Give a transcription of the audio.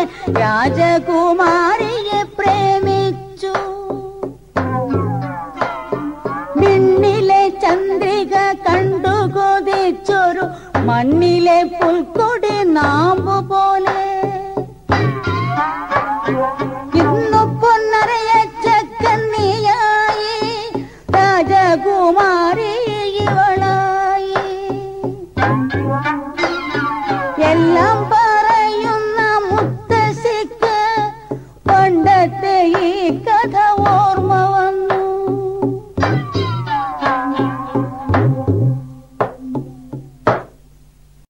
രാജകുമാരിയെ പ്രേമിച്ചു മിന്നിലെ ചന്ദ്രിക കണ്ടു കൊതിച്ചൊരു മണ്ണിലെ പുൽക്കൊടി നാമ്പു പോലെ ഇന്നു പൊന്നറിയ ചക്കന്നിയായി രാജകുമാരി ഇവളായി എല്ലാം